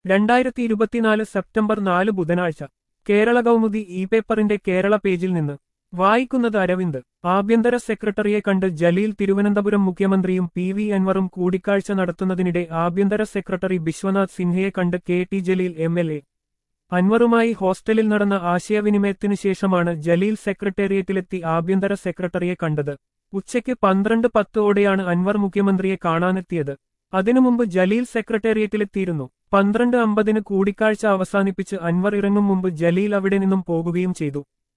രണ്ടായിരത്തി ഇരുപത്തിനാല് സെപ്റ്റംബർ നാല് ബുധനാഴ്ച കേരള കൗമുദി ഇ പേപ്പറിന്റെ കേരള പേജിൽ നിന്ന് വായിക്കുന്നത് അരവിന്ദ് ആഭ്യന്തര സെക്രട്ടറിയെ കണ്ട് ജലീൽ തിരുവനന്തപുരം മുഖ്യമന്ത്രിയും പി വി അൻവറും കൂടിക്കാഴ്ച നടത്തുന്നതിനിടെ ആഭ്യന്തര സെക്രട്ടറി ബിശ്വനാഥ് സിൻഹയെ കണ്ട് K T Jaleel M L A അൻവറുമായി ഹോസ്റ്റലിൽ നടന്ന ആശയവിനിമയത്തിനു ശേഷമാണ് ജലീൽ സെക്രട്ടേറിയറ്റിലെത്തി ആഭ്യന്തര സെക്രട്ടറിയെ കണ്ടത് ഉച്ചയ്ക്ക് പന്ത്രണ്ട് പത്തോടെയാണ് അൻവർ മുഖ്യമന്ത്രിയെ കാണാനെത്തിയത് അതിനു മുമ്പ് ജലീൽ സെക്രട്ടേറിയറ്റിലെത്തിയിരുന്നു പന്ത്രണ്ട് അമ്പതിന് കൂടിക്കാഴ്ച അവസാനിപ്പിച്ച് അൻവർ ഇറങ്ങും മുമ്പ് ജലീൽ അവിടെ നിന്നും പോകുകയും ചെയ്തു